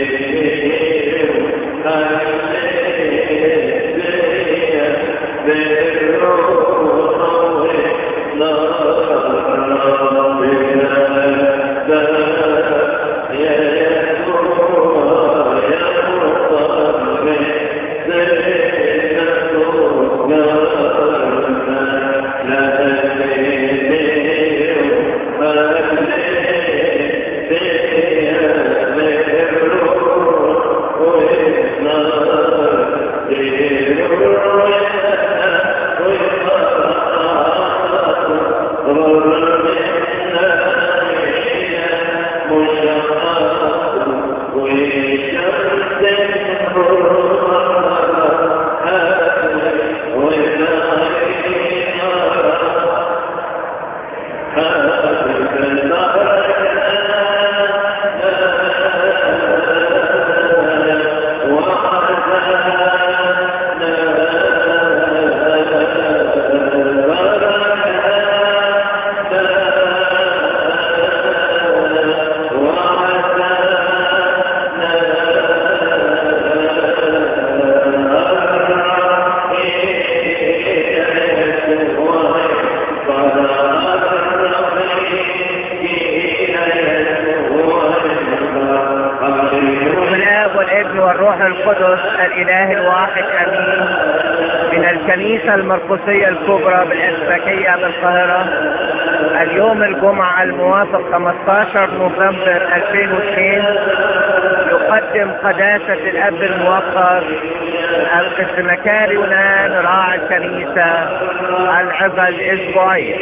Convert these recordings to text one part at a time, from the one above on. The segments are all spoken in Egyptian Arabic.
والآب والابن والروح القدس الإله الواحد أمين من الكنيسة المرقسية الكبرى بالإسباكية بالقاهرة اليوم الجمعة الموافق 15 نوفمبر 2002 يقدم قداسة الأب الموقر القس مكاري يونان راعي الكنيسة العظة الأسبوعية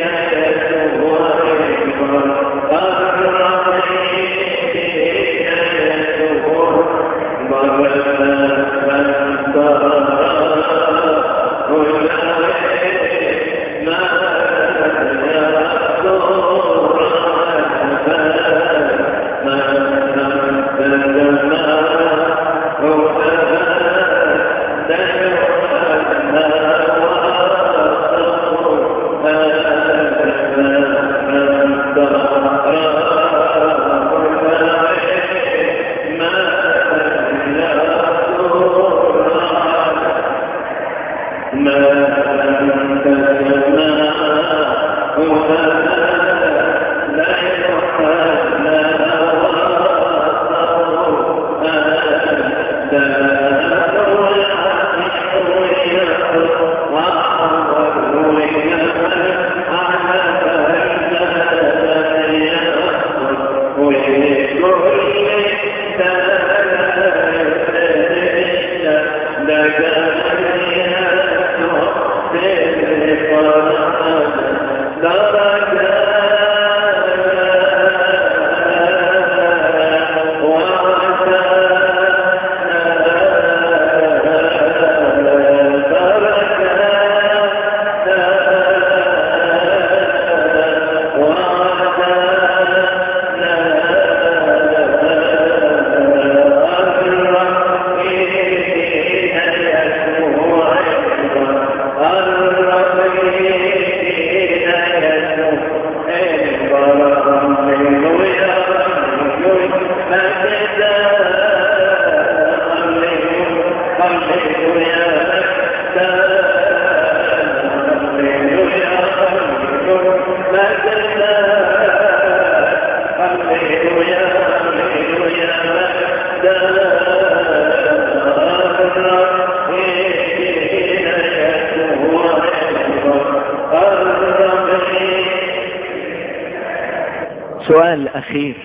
سؤال أخير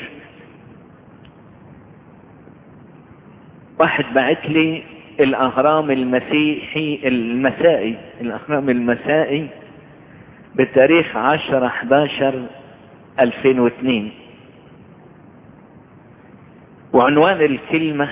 واحد بعت لي الأهرام المسيحي المسائي الأهرام المسائي بتاريخ 10 11 2002 وعنوان الكلمة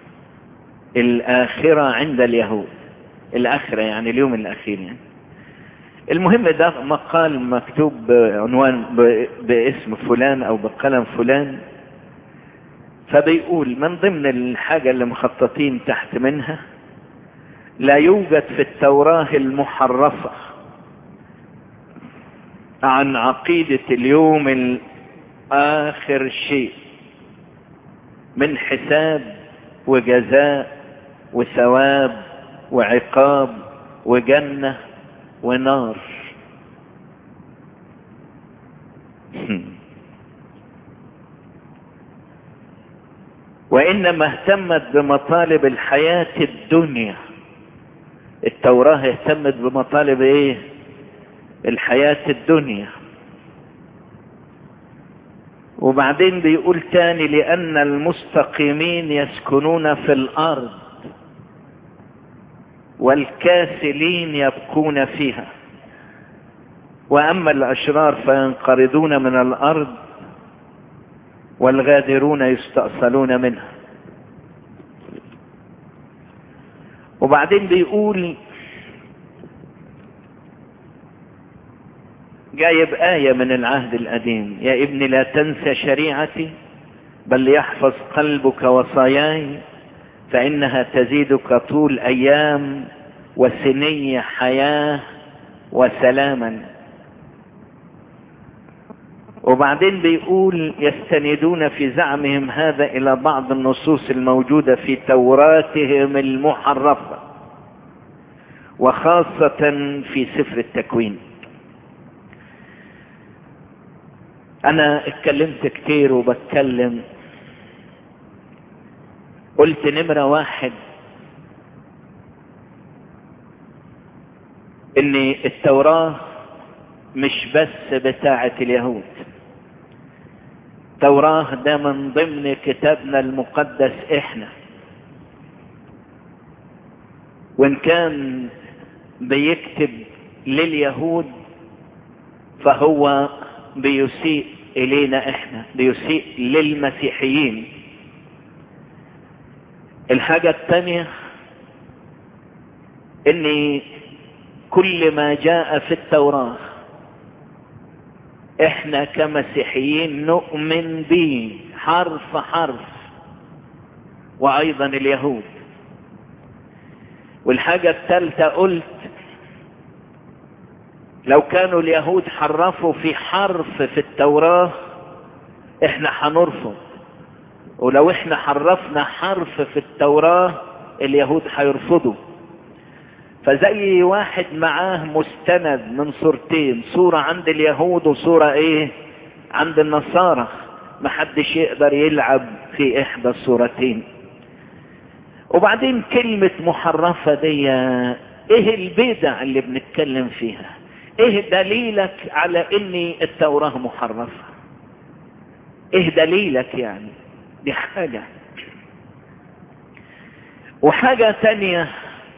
الآخرة عند اليهود الآخرة يعني اليوم الأخير يعني المهم ده مقال مكتوب بعنوان باسم فلان او بقلم فلان فبيقول من ضمن الحاجة اللي مخططين تحت منها لا يوجد في التوراة المحرفة عن عقيدة اليوم الآخر شيء من حساب وجزاء وثواب وعقاب وجنة ونار وإنما اهتمت بمطالب الحياة الدنيا التوراة اهتمت بمطالب ايه الحياة الدنيا وبعدين بيقول تاني لأن المستقيمين يسكنون في الأرض والكاسلين يبقون فيها وأما الأشرار فينقرضون من الأرض والغادرون يستأصلون منها وبعدين بيقول جايب آية من العهد القديم يا ابني لا تنسى شريعتي بل يحفظ قلبك وصاياي فإنها تزيدك طول أيام وسني حياة وسلاما وبعدين بيقول يستندون في زعمهم هذا إلى بعض النصوص الموجودة في توراتهم المحرفة وخاصة في سفر التكوين أنا اتكلمت كتير وبتكلم قلت نمرة واحد ان التوراة مش بس بتاعة اليهود التوراة ده من ضمن كتابنا المقدس احنا وان كان بيكتب لليهود فهو بيسيء الينا احنا بيسيء للمسيحيين الحاجة الثانية ان كل ما جاء في التوراة احنا كمسيحيين نؤمن به حرف حرف وايضا اليهود والحاجة الثالثة قلت لو كانوا اليهود حرفوا في حرف في التوراة احنا هنرفض ولو احنا حرفنا حرف في التوراة اليهود هيرفضوا فزي واحد معاه مستند من صورتين صورة عند اليهود وصورة ايه عند النصارى محدش يقدر يلعب في احدى الصورتين وبعدين كلمة محرفة دي ايه البدع اللي بنتكلم فيها ايه دليلك على ان التوراة محرفة ايه دليلك يعني دي حاجة وحاجة تانية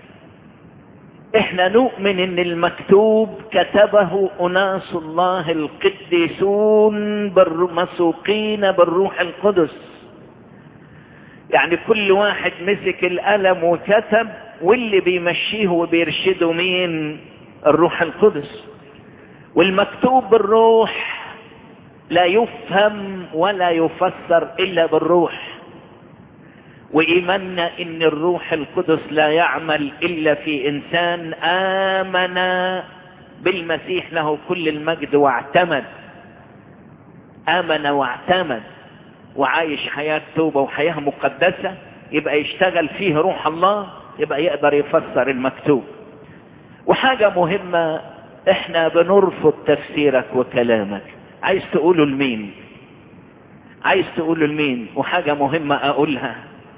احنا نؤمن ان المكتوب كتبه اناس الله القديسون مسوقين بالروح القدس يعني كل واحد مسك القلم وكتب واللي بيمشيه وبيرشده مين الروح القدس والمكتوب بالروح لا يفهم ولا يفسر الا بالروح وايماننا ان الروح القدس لا يعمل الا في انسان امن بالمسيح له كل المجد واعتمد امن واعتمد وعايش حياة توبة وحياة مقدسة يبقى يشتغل فيه روح الله يبقى يقدر يفسر المكتوب وحاجة مهمة احنا بنرفض تفسيرك وكلامك عايز تقوله لمين عايز تقوله لمين وحاجة مهمة اقولها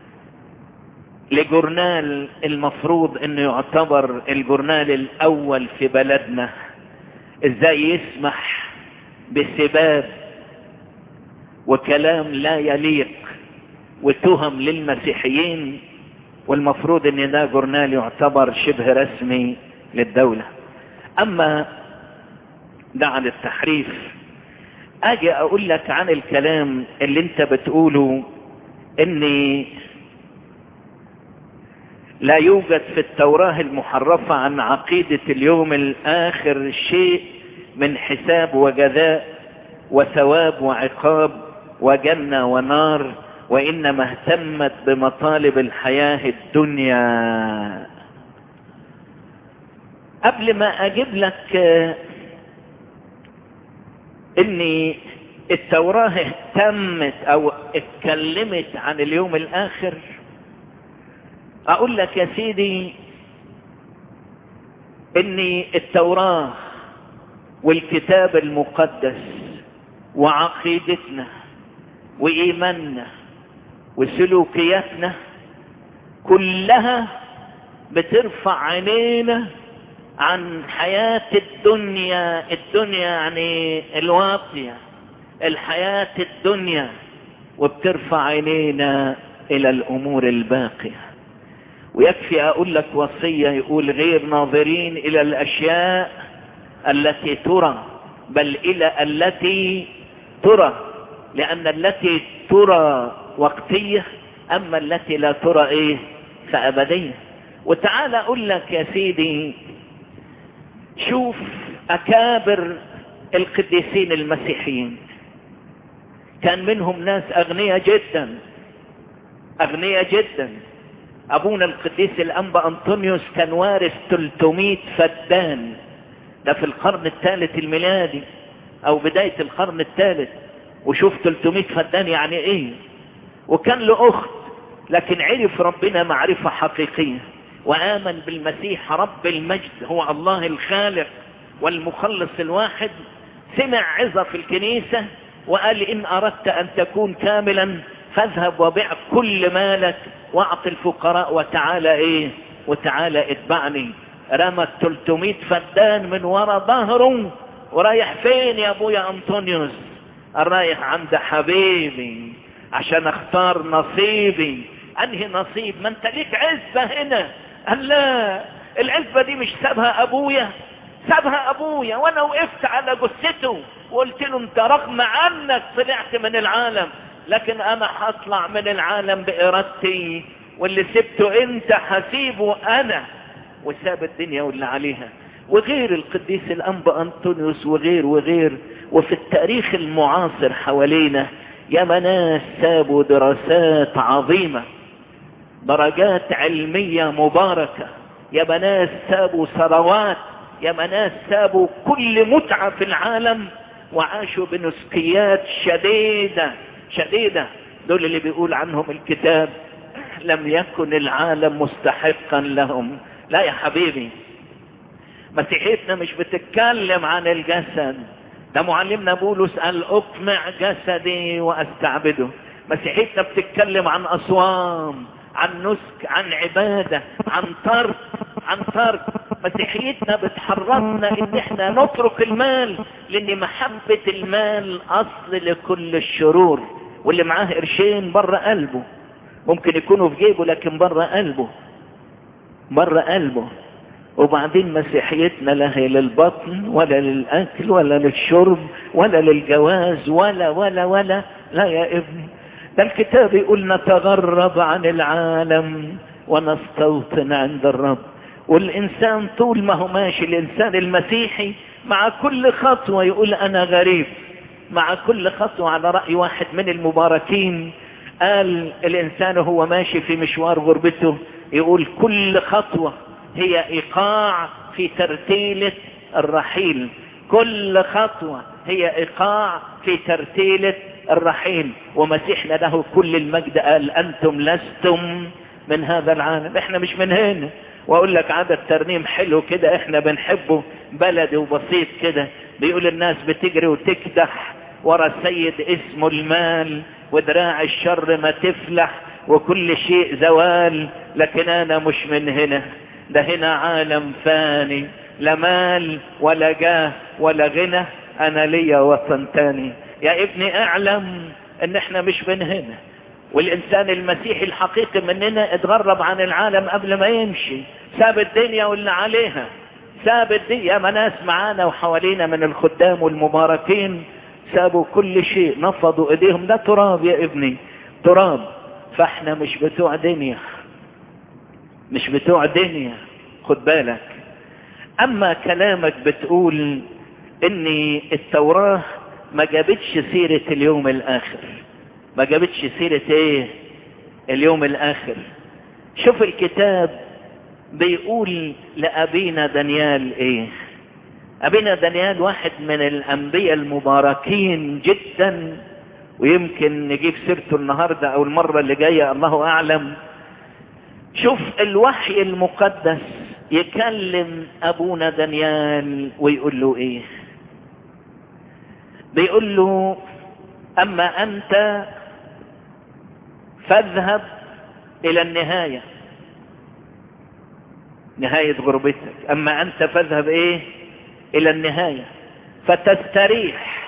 لجورنال المفروض انه يعتبر الجورنال الاول في بلدنا ازاي يسمح بسباب وكلام لا يليق وتهم للمسيحيين والمفروض ان ده جورنال يعتبر شبه رسمي للدولة اما ده عن التحريف اجي اقول لك عن الكلام اللي انت بتقوله اني لا يوجد في التوراة المحرفة عن عقيدة اليوم الآخر شيء من حساب وجزاء وثواب وعقاب وجنة ونار وإنما اهتمت بمطالب الحياة الدنيا قبل ما أجيب لك إني التوراة اهتمت او اتكلمت عن اليوم الاخر اقول لك يا سيدي ان التوراة والكتاب المقدس وعقيدتنا وايماننا وسلوكياتنا كلها بترفع عينينا عن حياة الدنيا الدنيا يعني الواطية الحياة الدنيا وبترفع عينينا الى الامور الباقية ويكفي اقول لك وصية يقول غير ناظرين الى الاشياء التي ترى بل الى التي ترى لان التي ترى وقتية اما التي لا ترى ايه فابدية وتعال اقول لك يا سيدي شوف اكابر القديسين المسيحيين كان منهم ناس اغنياء جدا اغنياء جدا ابونا القديس الانبا انطونيوس كان وارث 300 فدان ده في القرن الثالث الميلادي او بداية القرن الثالث وشوف 300 فدان يعني ايه وكان له اخت لكن عرف ربنا معرفة حقيقية وامن بالمسيح رب المجد هو الله الخالق والمخلص الواحد سمع عظة في الكنيسة وقال ان اردت ان تكون كاملا فاذهب وبيع كل مالك واعط الفقراء وتعالى ايه وتعالى اتبعني رمى 300 فدان من ورا ظهره ورايح فين يا ابويا انطونيوس رايح عند حبيبي عشان اختار نصيبي انهي نصيب ما انت ليك عزبة هنا قال لا العزبة دي مش سابها ابويا سابها ابويا وانا وقفت على جثته وقلت له انت رغم عنك طلعت من العالم لكن انا هطلع من العالم بارادتي واللي سبته انت هسيبه انا وساب الدنيا واللي عليها وغير القديس الانبا انطونيوس وغير وغير وفي التاريخ المعاصر حوالينا يا ناس سابوا دراسات عظيمة درجات علمية مباركة يا ناس سابوا ثروات يا ناس سابوا كل متعة في العالم وعاشوا بنسكيات شديدة شديدة دول اللي بيقول عنهم الكتاب لم يكن العالم مستحقا لهم لا يا حبيبي مسيحيتنا مش بتتكلم عن الجسد ده معلمنا بولس قال اقمع جسدي واستعبده مسيحيتنا بتتكلم عن اصوام عن نسك عن عبادة عن ترك عن ترك مسيحيتنا بتحرمنا ان احنا نترك المال لان محبة المال اصل لكل الشرور واللي معاه قرشين بره قلبه ممكن يكونوا في جيبه لكن بره قلبه بره قلبه وبعدين مسيحيتنا لا هي للبطن ولا للأكل ولا للشرب ولا للجواز ولا ولا ولا لا يا ابني ده الكتاب يقول نتغرب عن العالم ونستوطن عند الرب والإنسان طول ما هو ماشي الإنسان المسيحي مع كل خطوة يقول أنا غريب مع كل خطوة على رأي واحد من المباركين قال الإنسان هو ماشي في مشوار غربته يقول كل خطوة هي ايقاع في ترتيلة الرحيل كل خطوة هي ايقاع في ترتيلة الرحيل ومسيحنا له كل المجد قال انتم لستم من هذا العالم احنا مش من هنا واقول لك عدد ترنيم حلو كده احنا بنحبه بلدي وبسيط كده بيقول الناس بتجري وتكدح ورا السيد اسمه المال ودراع الشر ما تفلح وكل شيء زوال لكن انا مش من هنا ده هنا عالم فاني لا مال ولا جاه ولا غنى انا ليا وطن تاني يا ابني اعلم ان احنا مش من هنا والانسان المسيحي الحقيقي مننا اتغرب عن العالم قبل ما يمشي ساب الدنيا واللي عليها ساب الدنيا ما ناس معانا وحوالينا من الخدام والمباركين سابوا كل شيء نفضوا ايديهم ده تراب يا ابني تراب فاحنا مش بتوع دنيا مش بتوع دنيا خد بالك اما كلامك بتقول ان التوراة ما جابتش سيرة اليوم الاخر ما جابتش سيرة ايه اليوم الاخر شوف الكتاب بيقول لأبينا دانيال ايه أبينا دانيال واحد من الأنبياء المباركين جدا ويمكن نجيب سيرته النهاردة أو المرة اللي جاية الله أعلم شوف الوحي المقدس يكلم أبونا دانيال ويقول له إيه بيقول له أما أنت فاذهب إلى النهاية نهاية غربتك أما أنت فاذهب إيه إلى النهاية فتستريح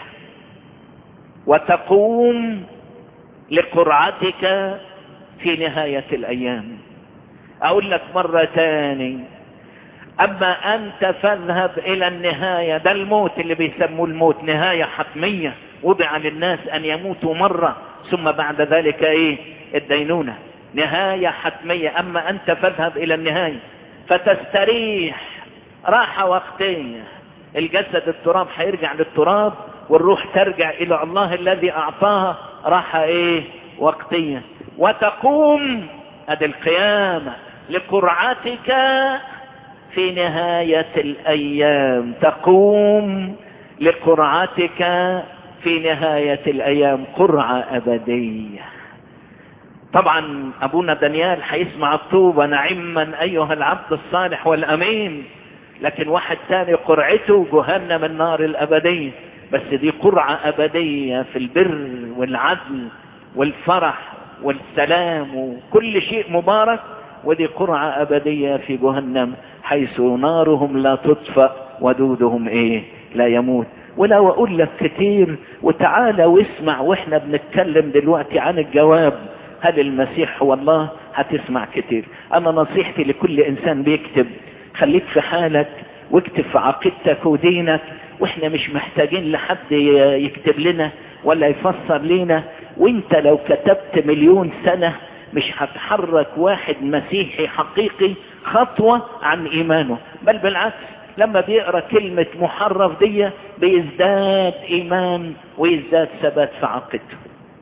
وتقوم لقرعتك في نهاية الأيام أقول لك مرة تاني أما أنت فاذهب إلى النهاية ده الموت اللي بيسموه الموت نهاية حتمية وضع للناس أن يموتوا مرة ثم بعد ذلك إيه الدينونة نهاية حتمية أما أنت فاذهب إلى النهاية فتستريح راحة وقتية الجسد التراب هيرجع للتراب والروح ترجع إلى الله الذي أعطاها راحة إيه وقتية وتقوم ادي القيامة لقرعتك في نهاية الأيام تقوم لقرعتك في نهاية الأيام قرعة أبدية طبعا أبونا دانيال هيسمع الطوبة نعما أيها العبد الصالح والأمين لكن واحد تاني قرعته جهنم النار الأبدية بس دي قرعة أبدية في البر والعدل والفرح والسلام وكل شيء مبارك ودي قرعة أبدية في جهنم حيث نارهم لا تطفأ ودودهم إيه لا يموت ولو أقول لك كتير وتعالى واسمع وإحنا بنتكلم دلوقتي عن الجواب هل المسيح هو الله هتسمع كتير أنا نصيحتي لكل إنسان بيكتب خليك في حالك واكتب في عقيدتك ودينك واحنا مش محتاجين لحد يكتب لنا ولا يفسر لنا وانت لو كتبت مليون سنة مش هتحرك واحد مسيحي حقيقي خطوة عن ايمانه بل بالعكس لما بيقرأ كلمة محرف دي بيزداد ايمان ويزداد ثبات في عقيدته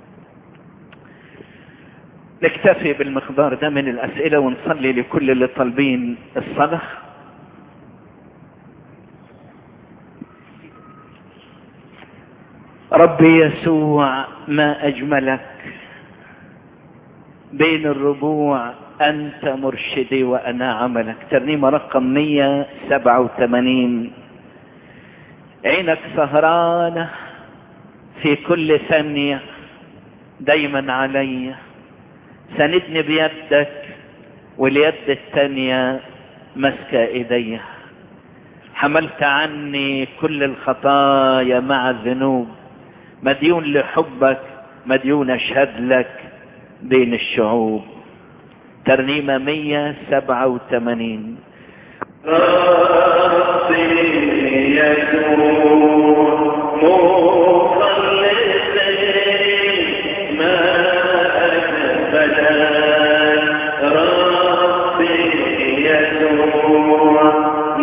نكتفي بالمقدار ده من الاسئلة ونصلي لكل اللي طالبين الصلاة ربي يسوع ما أجملك بين الربوع أنت مرشدي وأنا عملك ترنيمة رقم 187 عينك سهرانة في كل ثانية دايما علي سندني بيدك واليد الثانية ماسكة ايديا حملت عني كل الخطايا مع الذنوب مديون لحبك مديون اشهد لك بين الشعوب ترنيمة 187 ربي يسوع مخلصي ما أكبر ربي يسوع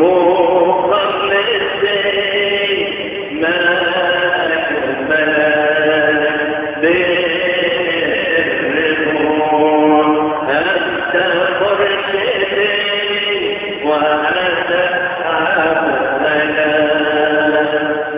مخلصي ما أكبر بالرضوان أنت مرشدي وأنت عبدنا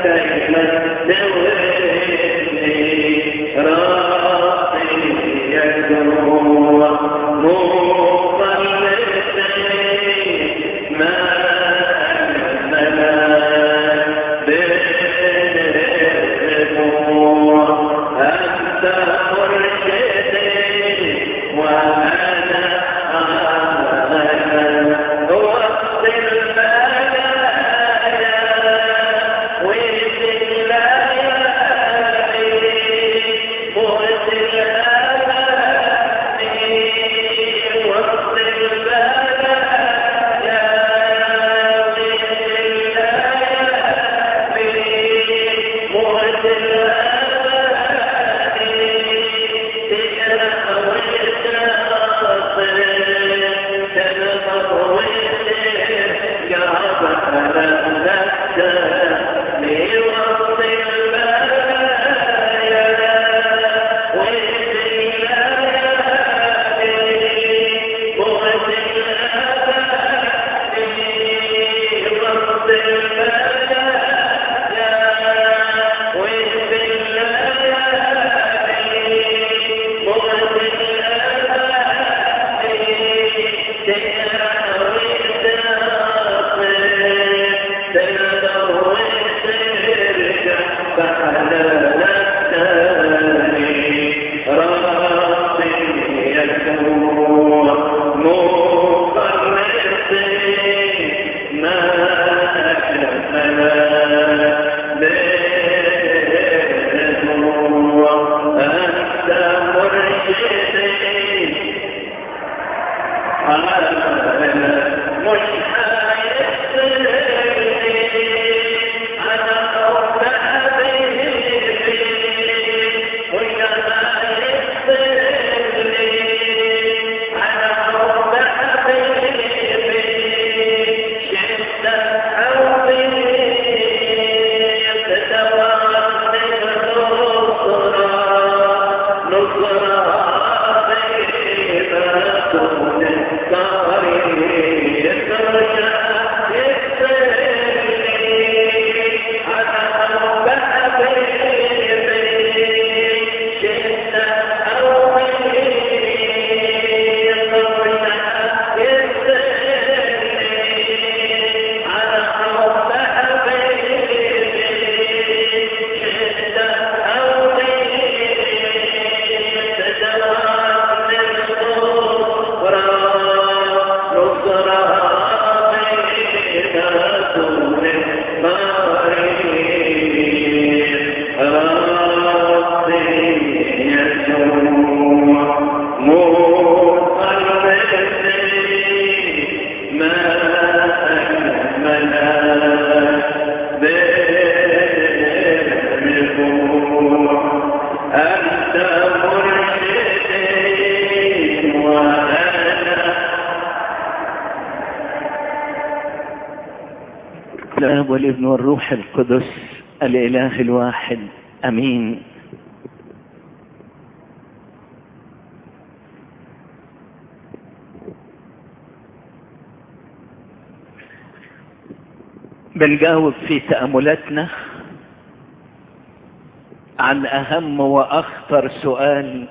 الاب والابن والروح القدس الاله الواحد امين بنجاوب في تأملاتنا عن أهم وأخطر سؤال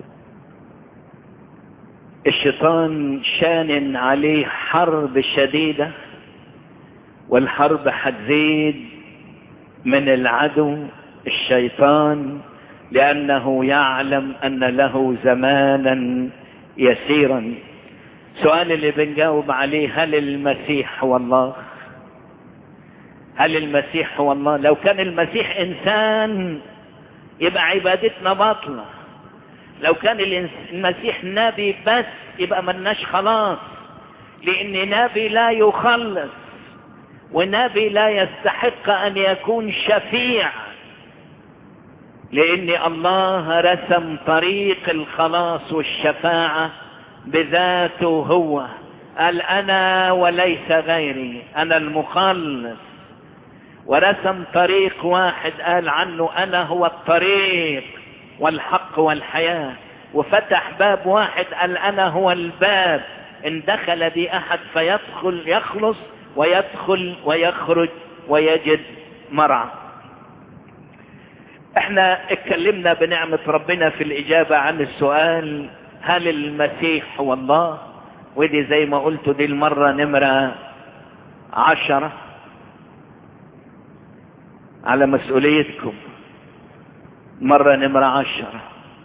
الشيطان شان عليه حرب شديدة والحرب حتزيد من العدو الشيطان لأنه يعلم أن له زمانا يسيرا سؤال اللي بنجاوب عليه هل المسيح هو الله هل المسيح هو الله لو كان المسيح انسان يبقى عبادتنا باطلة لو كان المسيح نبي بس يبقى ملناش خلاص لان نبي لا يخلص ونبي لا يستحق ان يكون شفيع لان الله رسم طريق الخلاص والشفاعة بذاته هو قال انا وليس غيري انا المخلص ورسم طريق واحد قال عنه انا هو الطريق والحق والحياة وفتح باب واحد قال انا هو الباب ان دخل بي احد فيدخل يخلص ويدخل ويخرج ويجد مرعى احنا اتكلمنا بنعمة ربنا في الاجابة عن السؤال هل المسيح هو الله ودي زي ما قلت دي المرة نمرة عشرة على مسؤوليتكم مرة نمرة عشرة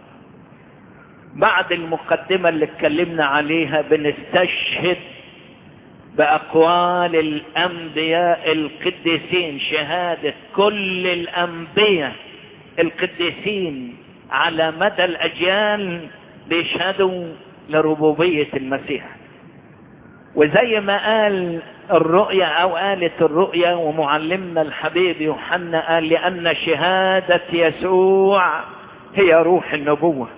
بعد المقدمة اللي اتكلمنا عليها بنستشهد بأقوال الأنبياء القديسين شهادة كل الأنبياء القديسين على مدى الأجيال بيشهدوا لربوبية المسيح وزي ما قال الرؤيا أو قالت الرؤيا ومعلمنا الحبيب يوحنا قال لأن شهادة يسوع هي روح النبوة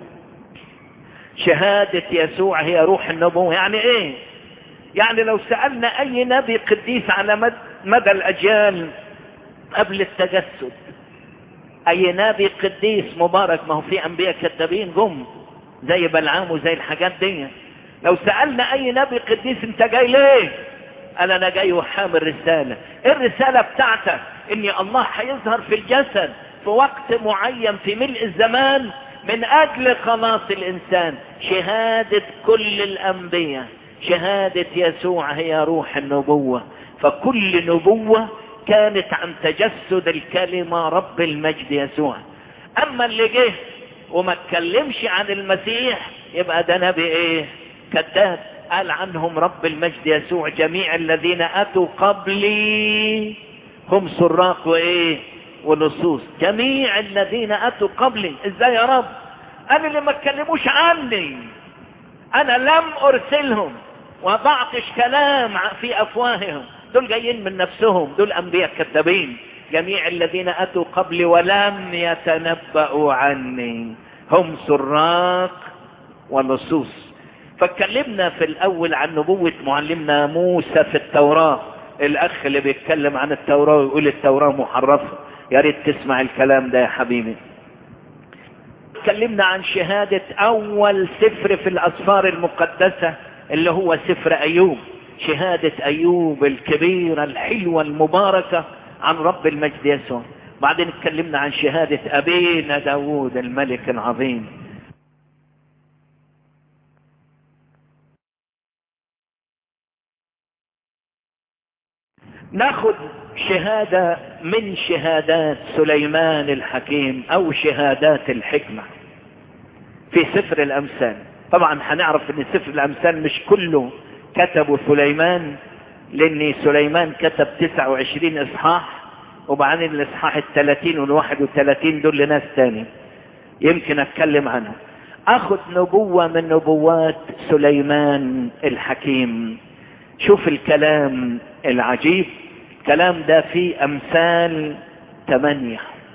شهادة يسوع هي روح النبوة يعني ايه يعني لو سألنا اي نبي قديس على مد- مدى الاجيال قبل التجسد اي نبي قديس مبارك ما هو في انبياء كذابين جم زي بلعام وزي الحاجات دي لو سألنا اي نبي قديس انت جاي ليه قال انا جاي وحامل رسالة ايه الرسالة بتاعتك ان الله هيظهر في الجسد في وقت معين في ملء الزمان من اجل خلاص الانسان شهادة كل الانبياء شهادة يسوع هي روح النبوة فكل نبوة كانت عن تجسد الكلمة رب المجد يسوع اما اللي جه وما اتكلمش عن المسيح يبقى ده نبي ايه كذاب قال عنهم رب المجد يسوع جميع الذين اتوا قبلي هم سراق وايه ولصوص جميع الذين اتوا قبلي ازاي يا رب انا اللي ما اتكلموش عني انا لم ارسلهم وضعتش كلام في افواههم دول جايين من نفسهم دول انبياء كذابين جميع الذين اتوا قبلي ولم يتنبأوا عني هم سراق ولصوص فاتكلمنا في الاول عن نبوة معلمنا موسى في التوراة الاخ اللي بيتكلم عن التوراة ويقول التوراة محرفة يا ريت تسمع الكلام ده يا حبيبي اتكلمنا عن شهادة اول سفر في الاسفار المقدسة اللي هو سفر ايوب شهادة ايوب الكبيرة الحلوة المباركة عن رب المجد يسوع بعدين اتكلمنا عن شهادة ابينا داود الملك العظيم ناخد شهادة من شهادات سليمان الحكيم او شهادات الحكمة في سفر الامثال طبعا هنعرف ان سفر الامثال مش كله كتبه سليمان لان سليمان كتب 29 اصحاح وبعدين الاصحاح الثلاثين والواحد وثلاثين دول لناس تاني يمكن اتكلم عنها اخذ نبوة من نبوات سليمان الحكيم شوف الكلام العجيب الكلام ده في امثال ثمانية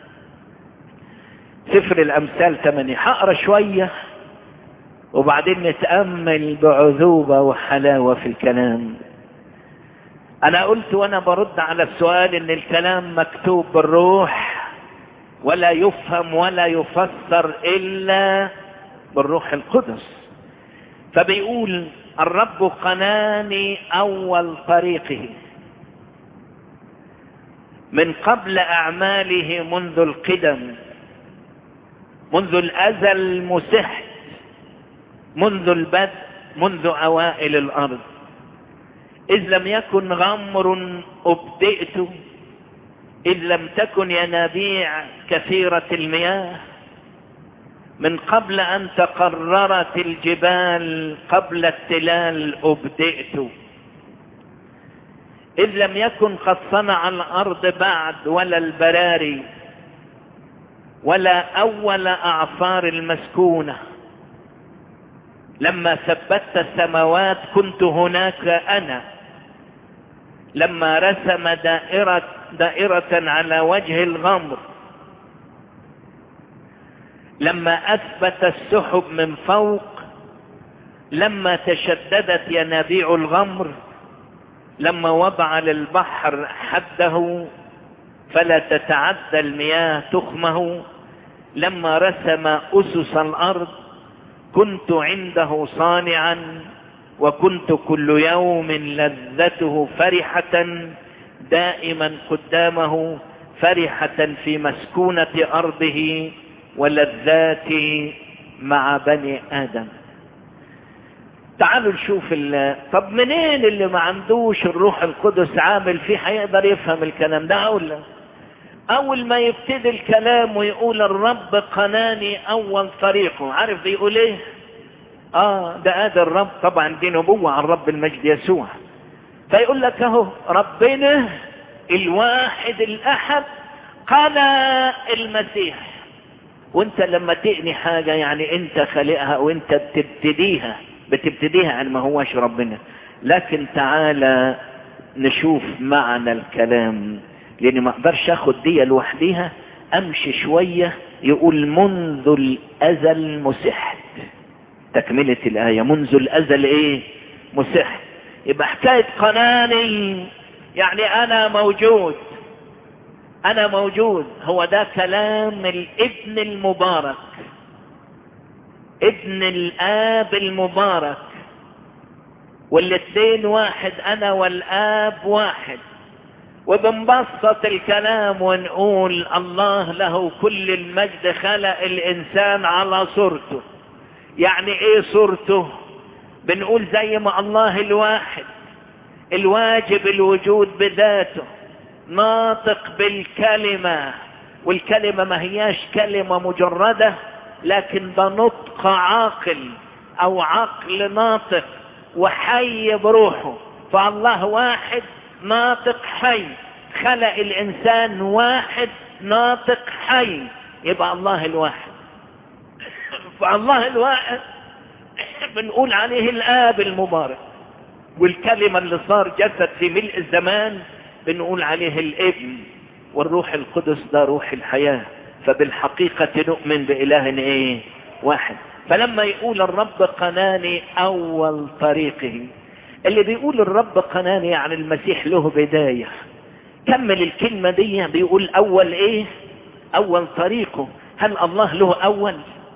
سفر الامثال ثمانية هقرا شوية وبعدين نتأمل بعذوبة وحلاوة في الكلام انا قلت وانا برد على السؤال ان الكلام مكتوب بالروح ولا يفهم ولا يفسر الا بالروح القدس فبيقول الرب قناني اول طريقه من قبل اعماله منذ القدم منذ الازل مسحت منذ البدء منذ اوائل الارض اذ لم يكن غمر ابدئت اذ لم تكن ينابيع كثيرة المياه من قبل ان تقررت الجبال قبل التلال ابدئت اذ لم يكن قد صنع الارض بعد ولا البراري ولا اول اعصار المسكونه لما ثبتت السماوات كنت هناك انا لما رسم دائرة دائرة على وجه الغمر لما اثبت السحب من فوق لما تشددت ينابيع الغمر لما وضع للبحر حده فلا تتعدى المياه تخمه لما رسم اسس الارض كنت عنده صانعا وكنت كل يوم لذته فرحة دائما قدامه فرحة في مسكونة أرضه ولذاته مع بني آدم تعالوا نشوف ال... طب منين اللي ما عندوش الروح القدس عامل فيه هيقدر يفهم الكلام ده اقول لك اول ما يبتدي الكلام ويقول الرب قناني اول طريقه عارف بيقول ايه اه ده ادي الرب طبعا دي نبوة عن رب المجد يسوع فيقول لك اهو ربنا الواحد الاحد قنى المسيح وانت لما تقني حاجة يعني انت خالقها وانت بتبتديها بتبتديها عن ما هوش ربنا لكن تعالى نشوف معنى الكلام لاني ما اقدرش اخد دي لوحديها امشي شوية يقول منذ الازل مسحت تكملة الاية منذ الازل ايه مسحت يبقى حكاية قناني يعني انا موجود انا موجود هو ده كلام الابن المبارك ابن الاب المبارك والاثنين واحد انا والاب واحد وبنبسط الكلام ونقول الله له كل المجد خلق الانسان على صورته يعني ايه صورته بنقول زي ما الله الواحد الواجب الوجود بذاته ناطق بالكلمة والكلمة ما هياش كلمة مجردة لكن ده نطق عاقل او عقل ناطق وحي بروحه فالله واحد ناطق حي خلق الانسان واحد ناطق حي يبقى الله الواحد فالله الواحد بنقول عليه الاب المبارك والكلمة اللي صار جسد في ملء الزمان بنقول عليه الابن والروح القدس ده روح الحياة فبالحقيقة نؤمن بإله ايه واحد فلما يقول الرب قناني اول طريقه اللي بيقول الرب قناني يعني المسيح له بداية كمل الكلمة دي بيقول اول ايه اول طريقه هل الله له اول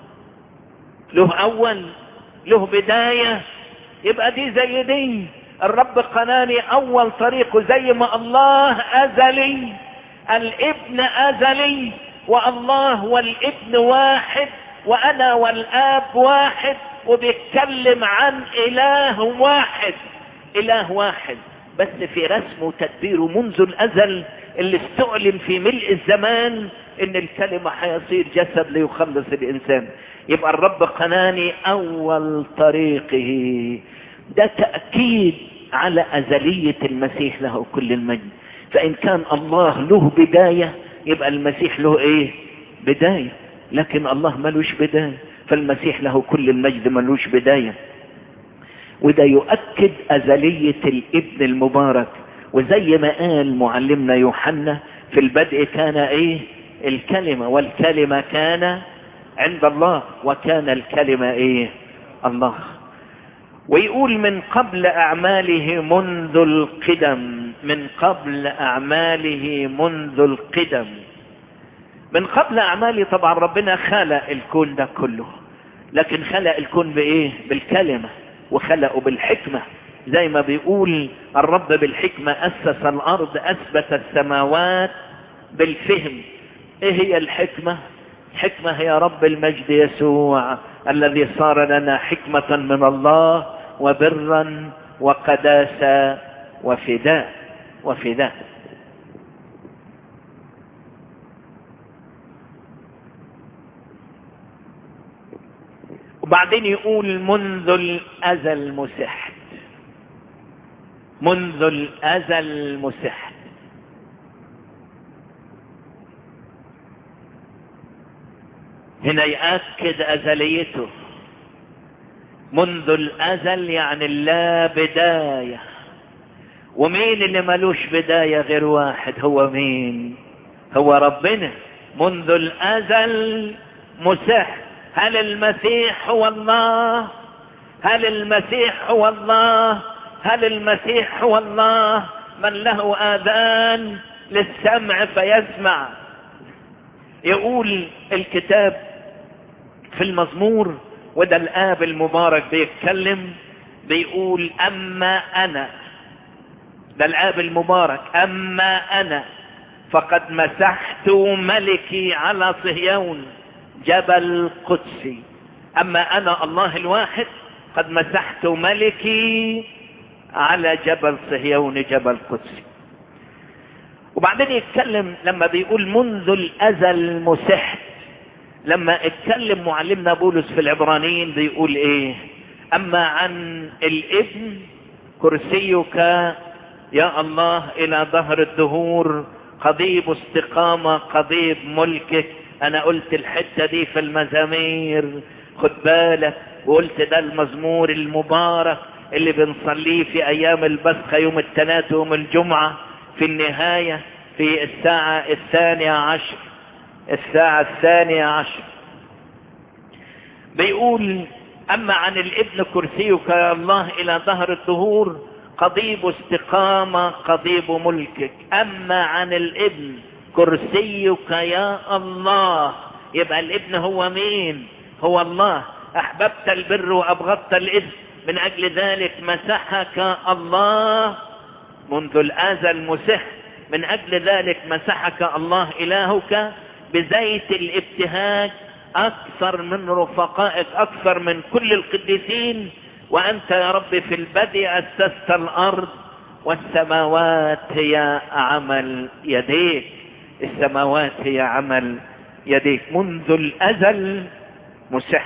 له اول له بداية يبقى دي زي دي الرب قناني اول طريقه زي ما الله ازلي الابن ازلي والله والابن واحد وانا والاب واحد وبيتكلم عن اله واحد اله واحد بس في رسمه وتدبيره منذ الازل اللي استعلن في ملء الزمان ان الكلمة هيصير جسد ليخلص الانسان يبقى الرب قناني اول طريقه ده تأكيد على ازلية المسيح له كل المجد فان كان الله له بداية يبقى المسيح له ايه بداية لكن الله ملوش بداية فالمسيح له كل المجد ملوش بداية وده يؤكد أزلية الابن المبارك وزي ما قال معلمنا يوحنا في البدء كان ايه الكلمة والكلمة كان عند الله وكان الكلمة ايه الله ويقول من قبل اعماله منذ القدم من قبل اعماله منذ القدم من قبل اعماله طبعا ربنا خلق الكون ده كله لكن خلق الكون بايه بالكلمة وخلقه بالحكمة زي ما بيقول الرب بالحكمة اسس الارض اثبت السماوات بالفهم ايه هي الحكمة الحكمة هي رب المجد يسوع الذي صار لنا حكمة من الله وبرا وقداسة وفداء وفداء وبعدين يقول منذ الأزل مسحت منذ الأزل مسحت هنا يأكد أزليته منذ الأزل يعني لا بداية ومين اللي ملوش بداية غير واحد هو مين هو ربنا منذ الأزل مسح هل المسيح هو الله هل المسيح هو الله هل المسيح هو الله من له آذان للسمع فيسمع يقول الكتاب في المزمور وده الآب المبارك بيتكلم بيقول أما أنا ده الآب المبارك أما أنا فقد مسحت ملكي على صهيون جبل قدسي اما انا الله الواحد قد مسحت ملكي على جبل صهيون جبل قدسي وبعدين يتكلم لما بيقول منذ الازل مسحت لما اتكلم معلمنا بولس في العبرانيين بيقول ايه اما عن الابن كرسيك يا الله الى ظهر الدهور قضيب استقامة قضيب ملكك انا قلت الحتة دي في المزامير خد بالك وقلت ده المزمور المبارك اللي بنصليه في ايام البسخة يوم الثلاث ويوم الجمعة في النهاية في الساعة الثانية عشر الساعة الثانية عشر بيقول اما عن الابن كرسيك يا الله الى ظهر الدهور قضيب استقامة قضيب ملكك اما عن الابن كرسيك يا الله يبقى الابن هو مين هو الله احببت البر وابغضت الاثم من اجل ذلك مسحك الله منذ الازل مسح من اجل ذلك مسحك الله الهك بزيت الابتهاج اكثر من رفقائك اكثر من كل القديسين وانت يا رب في البدء اسست الارض والسماوات هي عمل يديك السماوات هي عمل يديك منذ الازل مسح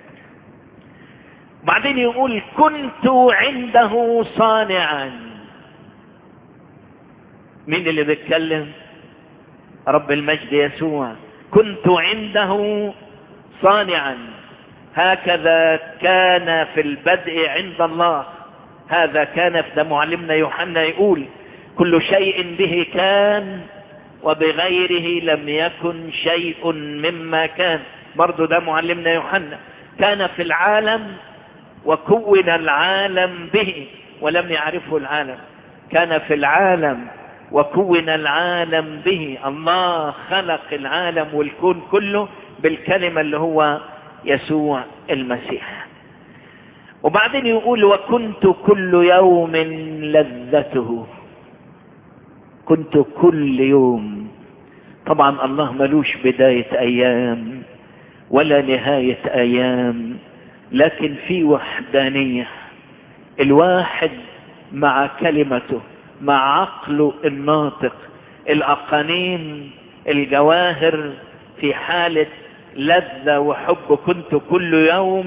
بعدين يقول كنت عنده صانعا مين اللي بيتكلم رب المجد يسوع كنت عنده صانعا هكذا كان في البدء عند الله هذا كان في ده معلمنا يوحنا يقول كل شيء به كان وبغيره لم يكن شيء مما كان برضو ده معلمنا يوحنا كان في العالم وكون العالم به ولم يعرفه العالم كان في العالم وكون العالم به الله خلق العالم والكون كله بالكلمة اللي هو يسوع المسيح وبعدين يقول وكنت كل يوم لذته كنت كل يوم طبعا الله ملوش بداية ايام ولا نهاية ايام لكن في وحدانية الواحد مع كلمته مع عقله الناطق الاقانيم الجواهر في حالة لذة وحب كنت كل يوم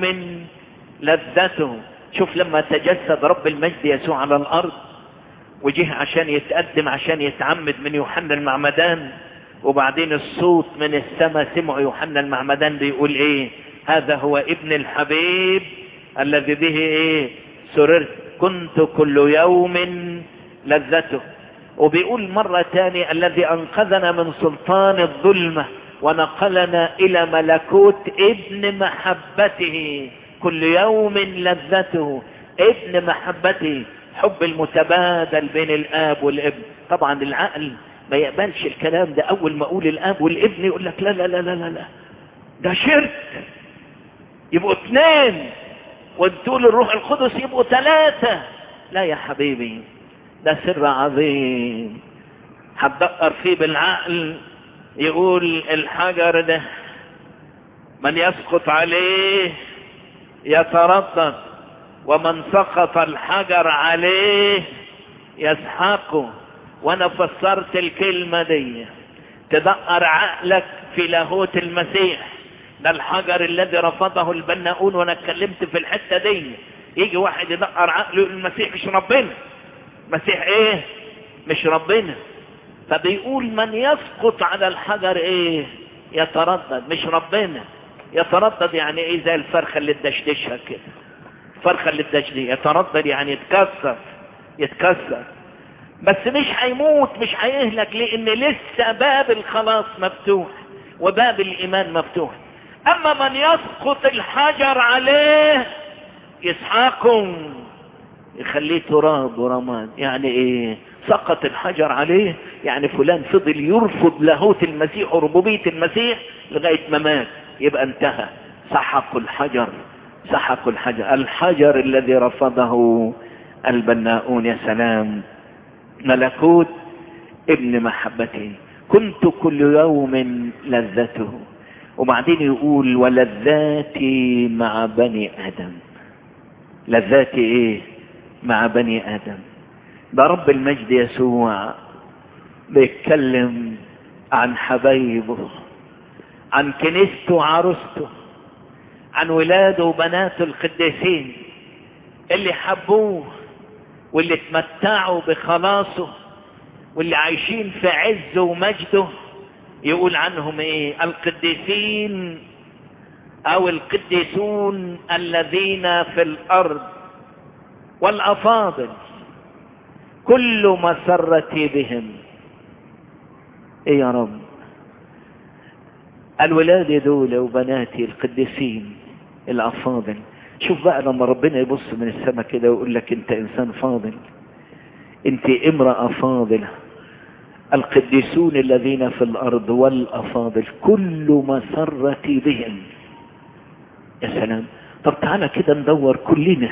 لذته شوف لما تجسد رب المجد يسوع على الارض وجه عشان يتقدم عشان يتعمد من يوحنا المعمدان وبعدين الصوت من السماء سمع يوحنا المعمدان بيقول ايه هذا هو ابن الحبيب الذي به ايه سررت كنت كل يوم لذته وبيقول مرة تاني الذي انقذنا من سلطان الظلمة ونقلنا الى ملكوت ابن محبته كل يوم لذته ابن محبته حب المتبادل بين الاب والابن طبعا العقل ما يقبلش الكلام ده اول ما اقول الاب والابن يقول لك لا لا لا لا لا, لا. ده شرك يبقوا اثنين وتقول الروح القدس يبقوا ثلاثة لا يا حبيبي ده سر عظيم هتدقر فيه بالعقل يقول الحجر ده من يسقط عليه يتردد ومن سقط الحجر عليه يسحقه وانا فسرت الكلمة دي تدقر عقلك في لاهوت المسيح ده الحجر الذي رفضه البناؤون وانا اتكلمت في الحتة دي يجي واحد يدقر عقله يقول المسيح مش ربنا مسيح ايه مش ربنا فبيقول من يسقط على الحجر ايه يتردد مش ربنا يتردد يعني ايه زي الفرخة اللي تدشدشها كده الفرخة اللي تدشدشها يتردد يعني يتكسر يتكسر بس مش هيموت مش هيهلك لان لسه باب الخلاص مفتوح وباب الايمان مفتوح اما من يسقط الحجر عليه يسحقه يخليه تراب ورماد يعني ايه سقط الحجر عليه يعني فلان فضل يرفض لاهوت المسيح وربوبية المسيح لغاية ما مات يبقى انتهى سحقوا الحجر سحقوا الحجر الحجر الذي رفضه البناؤون يا سلام ملكوت ابن محبته كنت كل يوم لذته وبعدين يقول ولذاتي مع بني ادم لذاتي ايه مع بني ادم ده رب المجد يسوع بيتكلم عن حبايبه عن كنيسته وعروسته عن ولاده وبناته القديسين اللي حبوه واللي اتمتعوا بخلاصه واللي عايشين في عزه ومجده يقول عنهم ايه القديسين او القديسون الذين في الارض والافاضل كل مسرتي بهم ايه يا رب الولاد دول وبناتي القديسين الافاضل شوف بقى لما ربنا يبص من السماء كده ويقول لك انت انسان فاضل انت امرأة فاضلة القديسون الذين في الارض والافاضل كل مسرتي بهم يا سلام طب تعالى كده ندور كلنا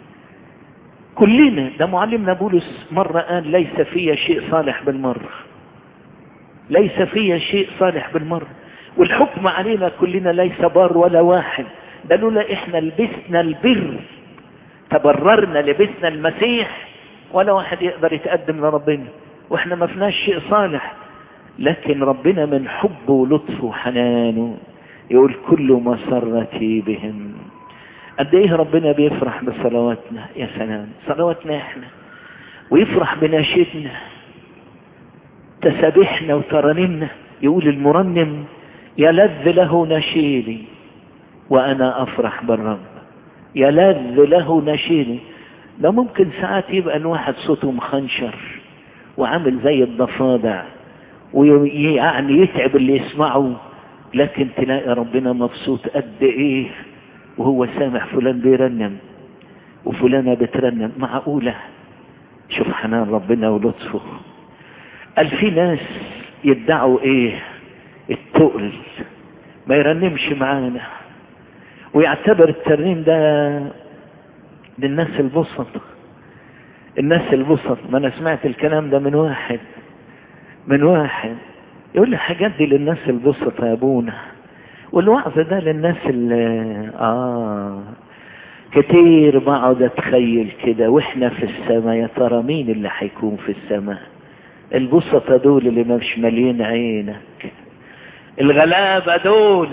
كلنا ده معلمنا بولس مرة قال ليس في شيء صالح بالمرة ليس في شيء صالح بالمرة والحكم علينا كلنا ليس بار ولا واحد ده لولا احنا لبسنا البر تبررنا لبسنا المسيح ولا واحد يقدر يتقدم لربنا واحنا ما فيناش شيء صالح لكن ربنا من حبه ولطفه وحنانه يقول كل مسرتي بهم قد ايه ربنا بيفرح بصلواتنا يا سلام صلواتنا احنا ويفرح بناشدنا تسابحنا وترانيمنا يقول المرنم يلذ له نشيدي وانا افرح بالرب يلذ له نشيدي ده ممكن ساعات يبقى الواحد صوته مخنشر وعامل زي الضفادع ويعني يتعب اللي يسمعه لكن تلاقي ربنا مبسوط قد ايه وهو سامع فلان بيرنم وفلانة بترنم معقولة شوف حنان ربنا ولطفه قال في ناس يدعوا ايه التقل ما يرنمش معانا ويعتبر الترنيم ده للناس البسط الناس البسط ما انا سمعت الكلام ده من واحد من واحد يقول لي حاجات دي للناس البسط يا ابونا والوعظ ده للناس اللي اه كتير بقعد اتخيل كده واحنا في السماء يا ترى مين اللي هيكون في السماء البسطة دول اللي مش مالين عينك الغلابة دول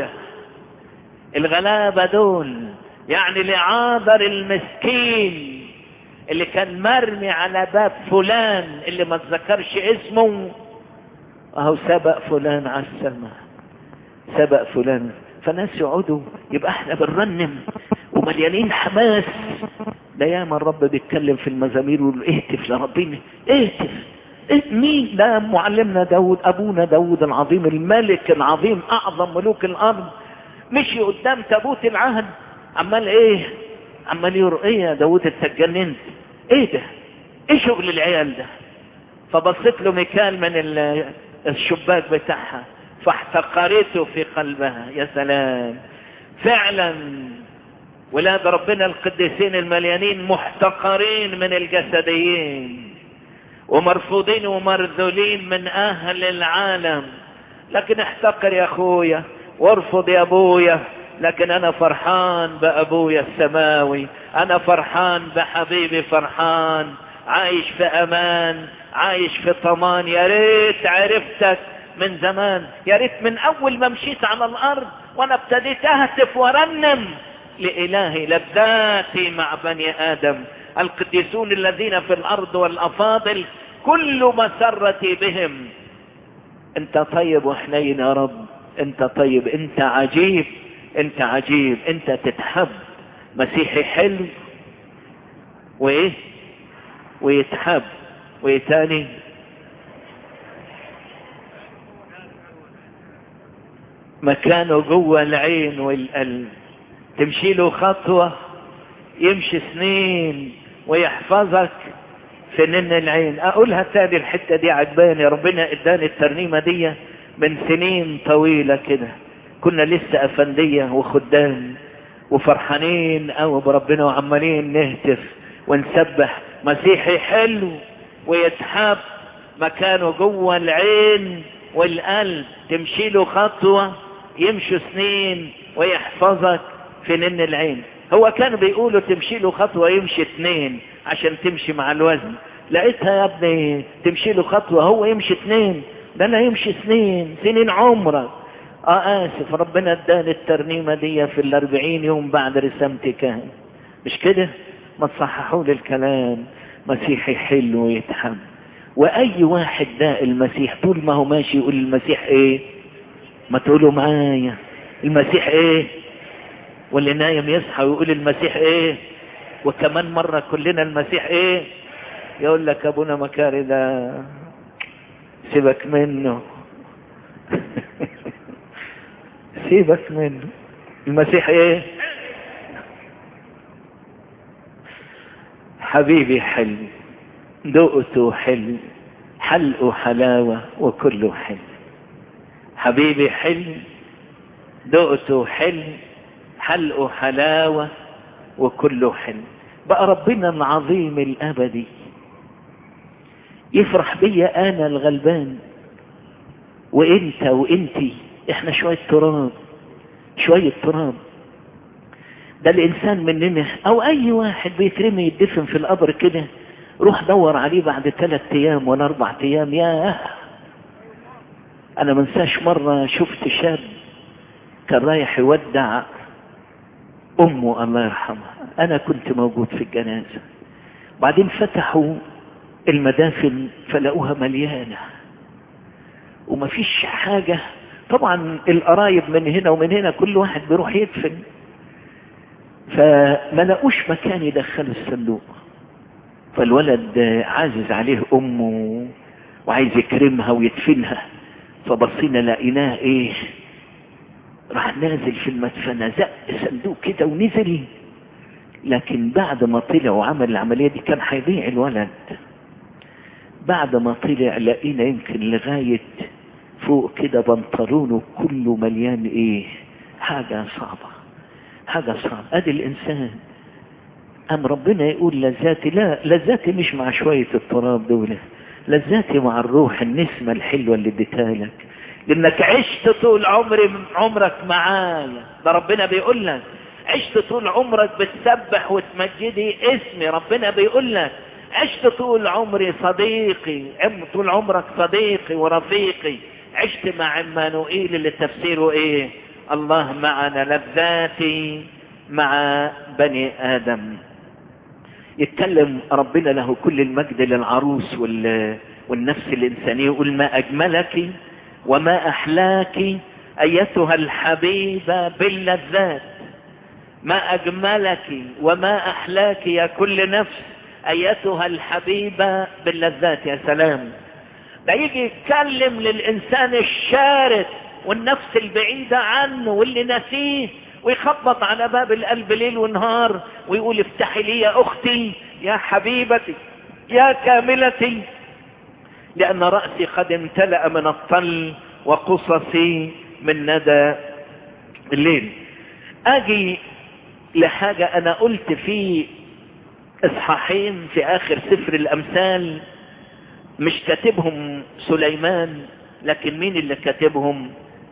الغلابة دول يعني لعابر المسكين اللي كان مرمي على باب فلان اللي ما تذكرش اسمه اهو سبق فلان على السماء سبق فلان فناس يقعدوا يبقى احنا بنرنم ومليانين حماس ده ياما الرب بيتكلم في المزامير ويقول اهتف لربنا اهتف إيه مين ده معلمنا داود ابونا داود العظيم الملك العظيم اعظم ملوك الارض مشي قدام تابوت العهد عمال ايه عمال يقول ايه يا داود انت اتجننت ايه ده ايه شغل العيال ده فبصيت له ميكال من الشباك بتاعها فاحتقرته في قلبها يا سلام فعلا ولاد ربنا القديسين المليانين محتقرين من الجسديين ومرفوضين ومرذولين من اهل العالم لكن احتقر يا اخويا وارفض يا ابويا لكن انا فرحان بابويا السماوي انا فرحان بحبيبي فرحان عايش في امان عايش في طمان يا ريت عرفتك من زمان يا ريت من اول ما مشيت على الارض وانا ابتديت اهتف وارنم لالهي لذاتي مع بني ادم القديسون الذين في الارض والافاضل كل مسرتي بهم انت طيب وحنين يا رب انت طيب انت عجيب انت عجيب انت تتحب مسيحي حلو وايه ويتحب وايه تاني مكانه جوه العين والقلب تمشي له خطوة يمشي سنين ويحفظك في نن العين اقولها تاني الحتة دي عجباني ربنا اداني الترنيمة دي من سنين طويلة كده كنا لسه افندية وخدام وفرحانين قوي بربنا وعمالين نهتف ونسبح مسيحي حلو ويتحب مكانه جوه العين والقلب تمشي له خطوة يمشوا سنين ويحفظك في نن العين هو كان بيقولوا تمشي له خطوة يمشي اتنين عشان تمشي مع الوزن لقيتها يا ابني تمشي له خطوة هو يمشي اتنين ده انا يمشي سنين سنين عمرك اه اسف ربنا اداني الترنيمة دي في الاربعين يوم بعد رسامتي كان مش كده ما تصححوا لي الكلام مسيحي حلو يتحب واي واحد ده المسيح طول ما هو ماشي يقول المسيح ايه ما تقولوا معايا المسيح ايه واللي نايم يصحى ويقول المسيح ايه وكمان مرة كلنا المسيح ايه يقول لك ابونا مكاري ده سيبك منه سيبك منه المسيح ايه حبيبي حلو دقته حلو حلقه حلاوة وكله حلو حبيبي حلو دقته حلو حلقه حلاوة وكله حلو بقى ربنا العظيم الأبدي يفرح بيا أنا الغلبان وإنت وإنتي إحنا شوية تراب شوية تراب ده الإنسان مننا أو أي واحد بيترمي يدفن في القبر كده روح دور عليه بعد ثلاث أيام ولا أربع أيام ياه أنا منساش مرة شفت شاب كان رايح يودع أمه الله يرحمها أنا كنت موجود في الجنازة بعدين فتحوا المدافن فلقوها مليانة ومفيش حاجة طبعا القرايب من هنا ومن هنا كل واحد بيروح يدفن فما لقوش مكان يدخلوا الصندوق فالولد عازز عليه امه وعايز يكرمها ويدفنها فبصينا لقيناه ايه راح نازل في المدفنة زق صندوق كده ونزل لكن بعد ما طلع وعمل العملية دي كان هيضيع الولد بعد ما طلع لقينا يمكن لغاية فوق كده بنطلونه كله مليان ايه حاجة صعبة حاجة صعبة ادي الانسان ام ربنا يقول لذاتي لا لذاتي مش مع شوية التراب دول لذاتي مع الروح النسمة الحلوة اللي اديتها لك لانك عشت طول عمري عمرك معايا ده ربنا بيقول لك عشت طول عمرك بتسبح وتمجدي اسمي ربنا بيقول لك عشت طول عمري صديقي عم طول عمرك صديقي ورفيقي عشت مع عمانوئيل اللي تفسيره ايه الله معنا لذاتي مع بني ادم يتكلم ربنا له كل المجد للعروس وال... والنفس الانسانيه يقول ما اجملك وما احلاك ايتها الحبيبه باللذات ما اجملك وما احلاك يا كل نفس ايتها الحبيبه باللذات يا سلام ده يجي يتكلم للانسان الشارد والنفس البعيده عنه واللي نسيه ويخبط على باب القلب ليل ونهار ويقول افتحي لي يا اختي يا حبيبتي يا كاملتي لان راسي قد امتلا من الطل وقصصي من ندى الليل اجي لحاجه انا قلت في اصحاحين في اخر سفر الامثال مش كاتبهم سليمان لكن مين اللي كاتبهم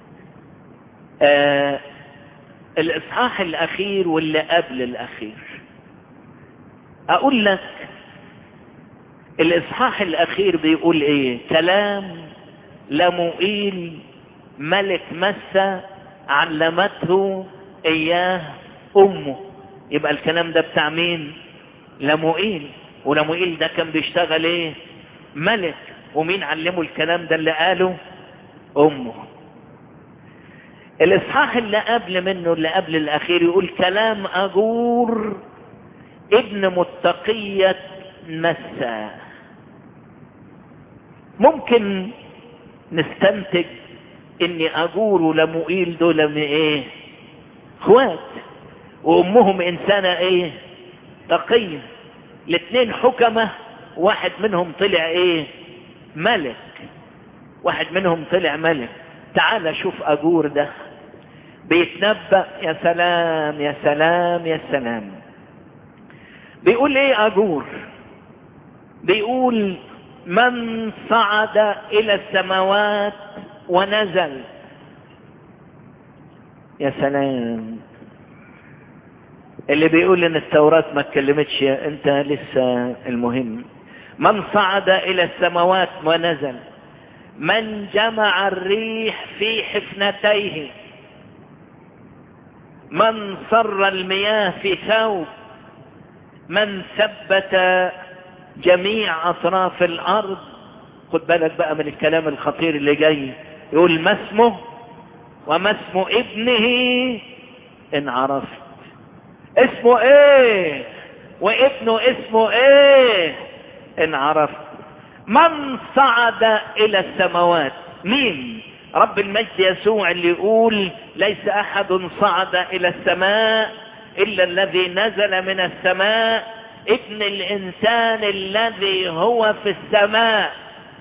آه الاصحاح الاخير واللي قبل الاخير اقول لك الاصحاح الاخير بيقول ايه كلام لمؤيل ملك مسة علمته اياه امه يبقى الكلام ده بتاع مين لمؤيل ولمؤيل ده كان بيشتغل ايه ملك ومين علمه الكلام ده اللي قاله امه الاصحاح اللي قبل منه اللي قبل الاخير يقول كلام اجور ابن متقية مسا ممكن نستنتج ان اجور ولمؤيل دول من ايه اخوات وامهم انسانة ايه تقية الاثنين حكمة واحد منهم طلع ايه ملك واحد منهم طلع ملك تعال شوف اجور ده بيتنبأ يا سلام يا سلام يا سلام بيقول ايه اجور بيقول من صعد الى السماوات ونزل يا سلام اللي بيقول ان التوراة ما اتكلمتش انت لسه المهم من صعد الى السماوات ونزل من جمع الريح في حفنتيه من صر المياه في ثوب من ثبت جميع اطراف الارض خد بالك بقى من الكلام الخطير اللي جاي يقول ما اسمه وما اسم ابنه ان عرفت اسمه ايه وابنه اسمه ايه ان عرفت من صعد الى السماوات مين رب المجد يسوع اللي يقول ليس احد صعد الى السماء الا الذي نزل من السماء ابن الانسان الذي هو في السماء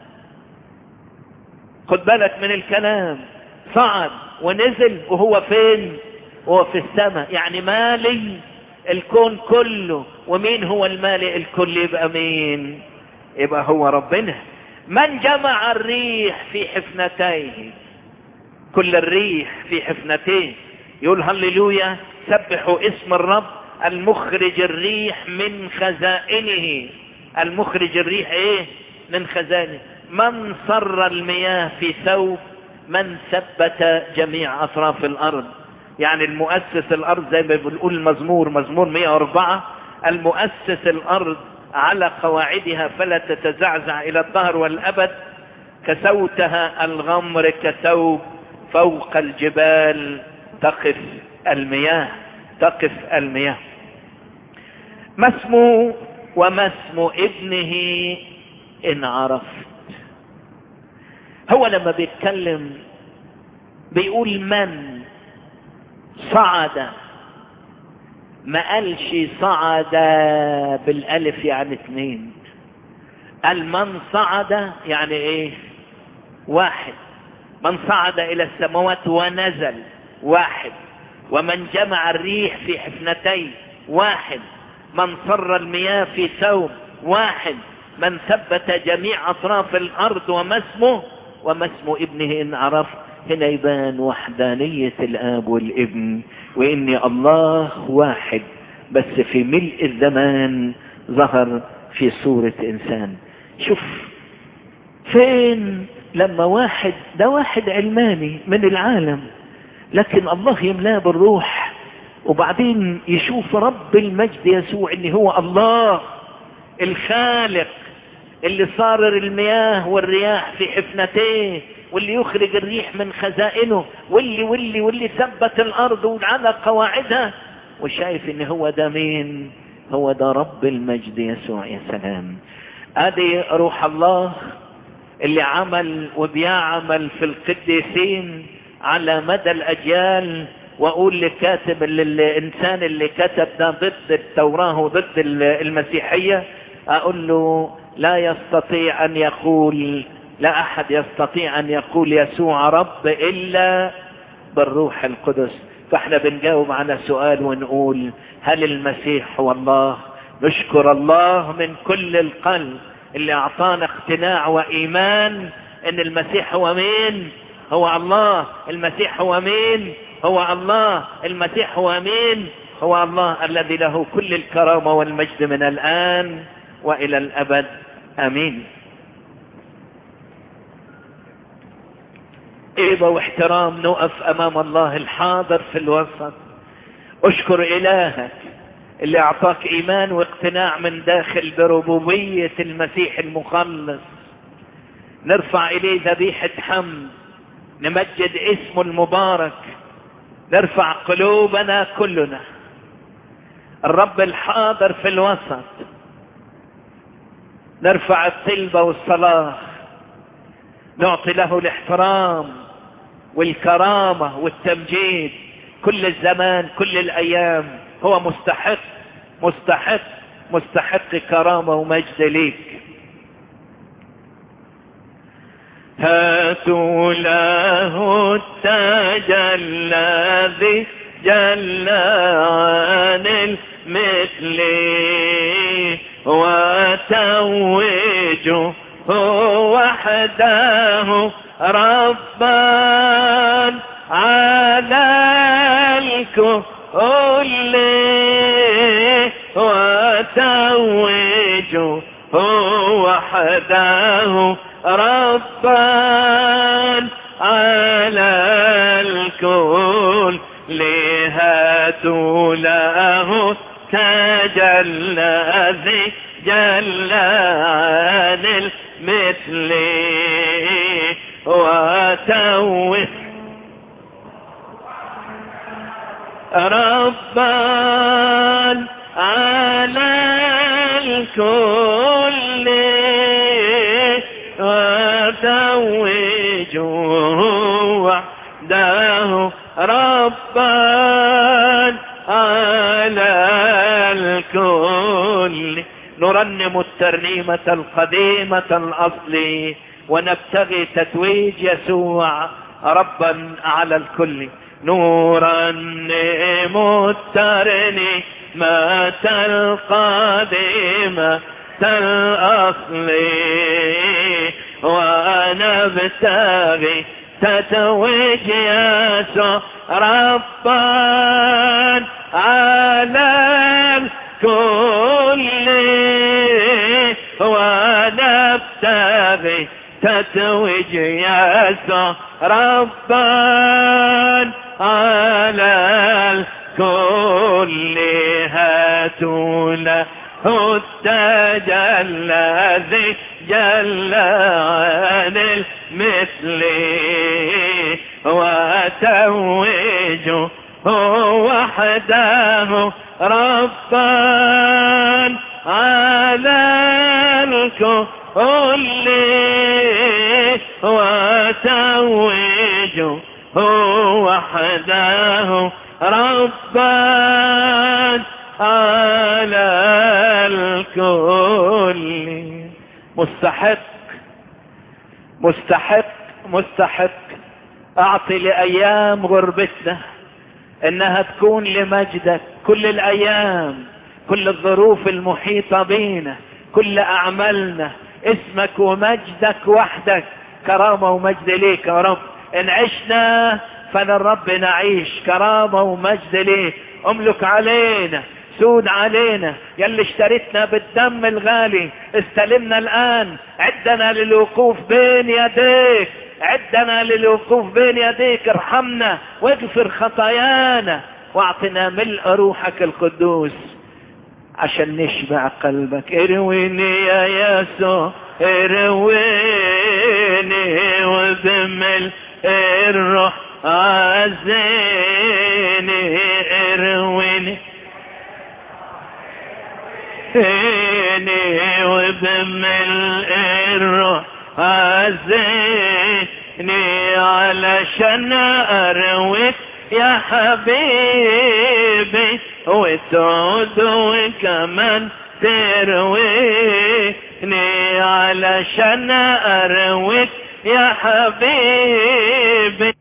خد بالك من الكلام صعد ونزل وهو فين وهو في السماء يعني مالي الكون كله ومين هو المالئ الكل يبقى مين يبقى هو ربنا من جمع الريح في حفنتيه كل الريح في حفنتيه يقول هللويا سبحوا اسم الرب المخرج الريح من خزائنه المخرج الريح ايه من خزائنه من صر المياه في ثوب من ثبت جميع اطراف الارض يعني المؤسس الارض زي ما بنقول المزمور مزمور 104 المؤسس الارض على قواعدها فلا تتزعزع الى الظهر والابد كسوتها الغمر كثوب فوق الجبال تقف المياه تقف المياه ما اسمه وما اسم ابنه ان عرفت هو لما بيتكلم بيقول من صعد ما قالش صعد بالالف يعني اثنين قال من صعد يعني ايه واحد من صعد الى السماوات ونزل واحد ومن جمع الريح في حفنتيه واحد من صر المياه في ثوب واحد من ثبت جميع اطراف الارض وما اسمه وما اسم ابنه ان عرفت هنا يبان وحدانية الاب والابن واني الله واحد بس في ملء الزمان ظهر في صورة انسان شوف فين لما واحد ده واحد علماني من العالم لكن الله يملاه بالروح وبعدين يشوف رب المجد يسوع ان هو الله الخالق اللي صارر المياه والرياح في حفنتيه واللي يخرج الريح من خزائنه واللي واللي واللي ثبت الارض على قواعدها وشايف ان هو ده مين هو ده رب المجد يسوع يا سلام ادي روح الله اللي عمل وبيعمل في القديسين على مدى الاجيال واقول لكاتب الانسان اللي كتب ده ضد التوراه وضد المسيحيه اقول له لا يستطيع ان يقول لا احد يستطيع ان يقول يسوع رب الا بالروح القدس فاحنا بنجاوب على سؤال ونقول هل المسيح هو الله نشكر الله من كل القلب اللي اعطانا اقتناع وايمان ان المسيح هو مين هو الله المسيح هو مين هو الله المسيح هو مين هو الله الذي له كل الكرامة والمجد من الآن وإلى الأبد آمين إيبة واحترام نقف أمام الله الحاضر في الوسط أشكر إلهك اللي أعطاك إيمان واقتناع من داخل بربوبية المسيح المخلص نرفع إليه ذبيحة حمد نمجد اسمه المبارك نرفع قلوبنا كلنا الرب الحاضر في الوسط نرفع الطلبة والصلاة نعطي له الاحترام والكرامة والتمجيد كل الزمان كل الأيام هو مستحق مستحق مستحق كرامة ومجد ليك هاتوا له التاج الذي جل عن المثل وتوجه وحده ربا على الكل وتوج وحده ربا على الكل لهاتوا له تجلى ذي جل عن المثل وتوه ربا على الكل وتوج وحده ربا على الكل نرنم الترنيمة القديمة الأصل ونبتغي تتويج يسوع ربا على الكل نرنم الترنيمة القديمة الأصل ونبتغي تتويج يسوع ربا على الكل ونبتغي تتوج يسوع ربا على الكل هاتونا التجلى ذي جل عن المثل وتوج وحده ربا على الكل وتوج وحده ربا على الكل مستحق مستحق مستحق اعطي لايام غربتنا انها تكون لمجدك كل الايام كل الظروف المحيطة بينا كل اعمالنا اسمك ومجدك وحدك كرامة ومجد ليك يا رب ان عشنا فللرب نعيش كرامة ومجد ليك املك علينا سود علينا يلي اشتريتنا بالدم الغالي استلمنا الان عدنا للوقوف بين يديك عدنا للوقوف بين يديك ارحمنا واغفر خطايانا واعطنا ملء روحك القدوس عشان نشبع قلبك ارويني يا يسوع ارويني وبملء الروح عزيني ارويني عزيني وبملء الروح عزيني علشان ارويك يا حبيبي وتعود وكمان ترويني علشان ارويك يا حبيبي